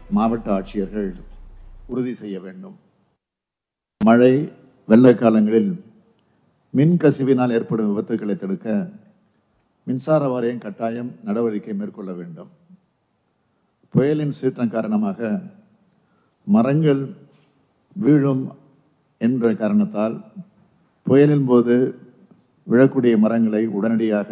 மாவட்ட ஆட்சியர்கள் உறுதி செய்ய வேண்டும் மழை வெள்ள காலங்களில் மின் கசிவினால் ஏற்படும் விபத்துக்களை தடுக்க மின்சார வாரியம் கட்டாயம் நடவடிக்கை மேற்கொள்ள வேண்டும் புயலின் சீற்றம் காரணமாக மரங்கள் வீழும் என்ற காரணத்தால் புயலின் போது விழக்கூடிய மரங்களை உடனடியாக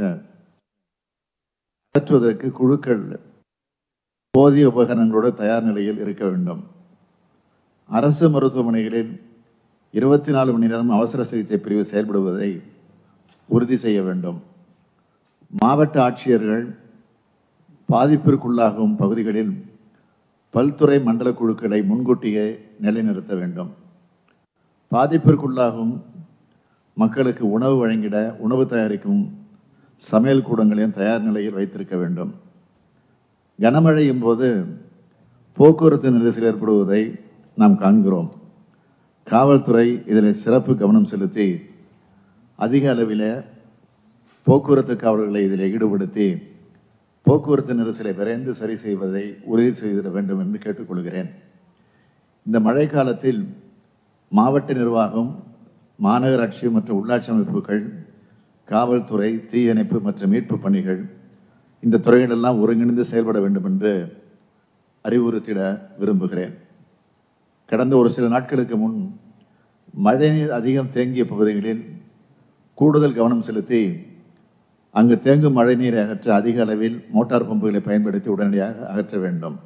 அகற்றுவதற்கு குழுக்கள் போதிய உபகரணங்களோடு தயார் நிலையில் இருக்க வேண்டும் அரசு மருத்துவமனைகளில் இருபத்தி நாலு மணி நேரம் அவசர சிகிச்சை பிரிவு செயல்படுவதை உறுதி செய்ய வேண்டும் மாவட்ட ஆட்சியர்கள் பாதிப்பிற்குள்ளாகும் பகுதிகளில் பல்துறை மண்டல குழுக்களை முன்கூட்டியே நிலைநிறுத்த வேண்டும் பாதிப்பிற்குள்ளாகும் மக்களுக்கு உணவு வழங்கிட உணவு தயாரிக்கும் சமையல் கூடங்களையும் தயார் நிலையில் வைத்திருக்க வேண்டும் கனமழையும் போது போக்குவரத்து நெரிசல் ஏற்படுவதை நாம் காண்கிறோம் காவல்துறை இதில் சிறப்பு கவனம் செலுத்தி அதிக அளவில் போக்குவரத்து காவலர்களை இதில் ஈடுபடுத்தி போக்குவரத்து நெரிசலை விரைந்து சரி செய்வதை உறுதி செய்திட வேண்டும் என்று கேட்டுக்கொள்கிறேன் இந்த மழை காலத்தில் மாவட்ட நிர்வாகம் மாநகராட்சி மற்றும் உள்ளாட்சி அமைப்புகள் காவல்துறை தீயணைப்பு மற்றும் மீட்பு பணிகள் இந்த துறைகளெல்லாம் ஒருங்கிணைந்து செயல்பட வேண்டும் என்று அறிவுறுத்திட விரும்புகிறேன் கடந்த ஒரு சில நாட்களுக்கு முன் மழைநீர் அதிகம் தேங்கிய பகுதிகளில் கூடுதல் கவனம் செலுத்தி அங்கு தேங்கும் மழை நீரை அகற்ற அதிக அளவில் மோட்டார் பம்புகளை பயன்படுத்தி உடனடியாக அகற்ற வேண்டும்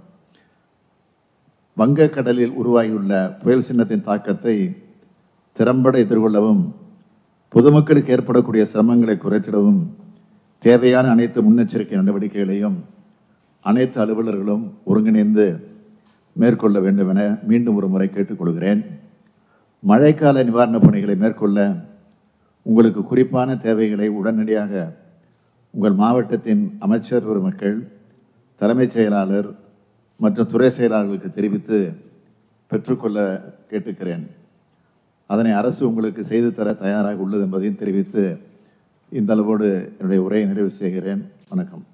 வங்கக்கடலில் உருவாகியுள்ள புயல் சின்னத்தின் தாக்கத்தை திறம்பட எதிர்கொள்ளவும் பொதுமக்களுக்கு ஏற்படக்கூடிய சிரமங்களை குறைத்திடவும் தேவையான அனைத்து முன்னெச்சரிக்கை நடவடிக்கைகளையும் அனைத்து அலுவலர்களும் ஒருங்கிணைந்து மேற்கொள்ள வேண்டும் என மீண்டும் ஒரு முறை கேட்டுக்கொள்கிறேன் மழைக்கால நிவாரணப் பணிகளை மேற்கொள்ள உங்களுக்கு குறிப்பான தேவைகளை உடனடியாக உங்கள் மாவட்டத்தின் அமைச்சர் பெருமக்கள் தலைமைச் செயலாளர் மற்றும் துறை செயலாளர்களுக்கு தெரிவித்து பெற்றுக்கொள்ள கேட்டுக்கிறேன் அதனை அரசு உங்களுக்கு செய்து தர தயாராக உள்ளது என்பதையும் தெரிவித்து இந்த அளவோடு என்னுடைய உரையை நிறைவு செய்கிறேன் வணக்கம்